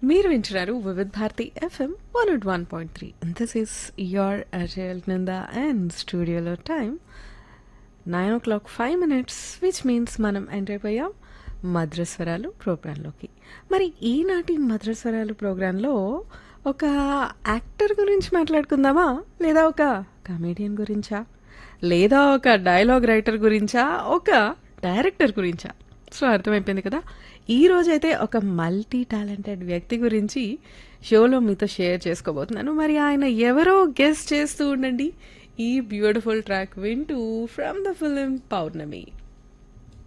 మీరు వింటున్నారు Vividh Bharati FM one and one point three this is your అజయల్ నంద అండ్ స్టూడియోలో time nine o'clock five minutes which means మనం ఎంటర్ అయిపోయాం మద్రస్వరాలు ప్రోగ్రాంలోకి మరి ఈనాటి మద్రస్వరాలు ప్రోగ్రాంలో ఒక యాక్టర్ గురించి మాట్లాడుకుందామా లేదా ఒక కమేడియన్ గురించా లేదా ఒక డైలాగ్ రైటర్ గురించా ఒక డైరెక్టర్ గురించా సో అర్థమైపోయింది కదా ఈ రోజైతే ఒక మల్టీ టాలెంటెడ్ వ్యక్తి గురించి షోలో మీతో షేర్ చేసుకోబోతున్నాను మరి ఆయన ఎవరో గెస్ట్ చేస్తూ ఉండండి ఈ బ్యూటిఫుల్ ట్రాక్ వింటూ ఫ్రమ్ ద ఫిలిం పౌర్ణమి